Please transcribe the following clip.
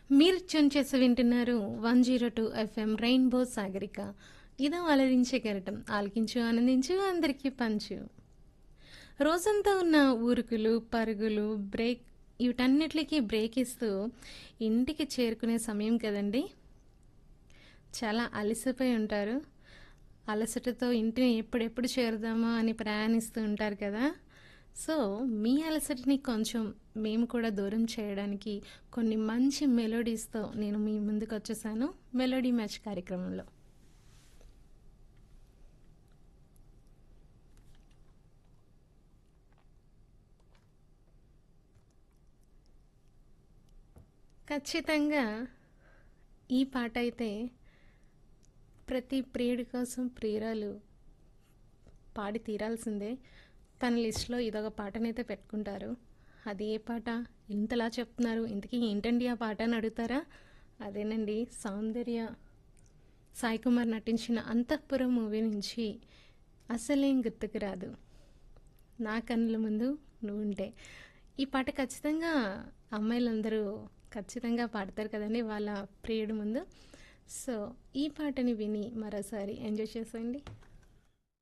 మీరు ట్యూన్ చేసి వింటున్నారు one zero two FM rainbow Sagarika ఇదో అలరించే కెరటం ఆలకించు ఆనందించు అందరికీ పంచు రోజంతా ఉన్న ఊరుకులు పరుగులు బ్రేక్ వీటన్నిటికీ బ్రేక్ ఇస్తూ ఇంటికి చేరుకునే సమయం కదండి చాలా అలసిపోయి ఉంటారు అలసటతో ఇంటిని ఎప్పుడెప్పుడు చేరుదామా అని ప్రయాణిస్తూ ఉంటారు కదా సో మీ అలసటని కొంచెం మేము కూడా దూరం చేయడానికి కొన్ని మంచి మెలోడీస్తో నేను మీ ముందుకు వచ్చేసాను మెలోడీ మ్యాచ్ కార్యక్రమంలో ఖచ్చితంగా ఈ పాట అయితే ప్రతి ప్రియుడి కోసం ప్రియురాలు పాడి తీరాల్సిందే తన లిస్ట్లో ఇదొక పాటనైతే పెట్టుకుంటారు అది ఏ పాట ఇంతలా చెప్తున్నారు ఇంతకీ ఏంటండి ఆ పాట అని అడుగుతారా అదేనండి సౌందర్య సాయి కుమార్ నటించిన అంతఃపురం మూవీ నుంచి అసలేం గుర్తుకు రాదు నా కన్నుల ముందు నువ్వు ఉంటే ఈ పాట ఖచ్చితంగా అమ్మాయిలందరూ ఖచ్చితంగా పాడతారు కదండి వాళ్ళ ప్రియుడి ముందు సో ఈ పాటని విని మరోసారి ఎంజాయ్ చేసేయండి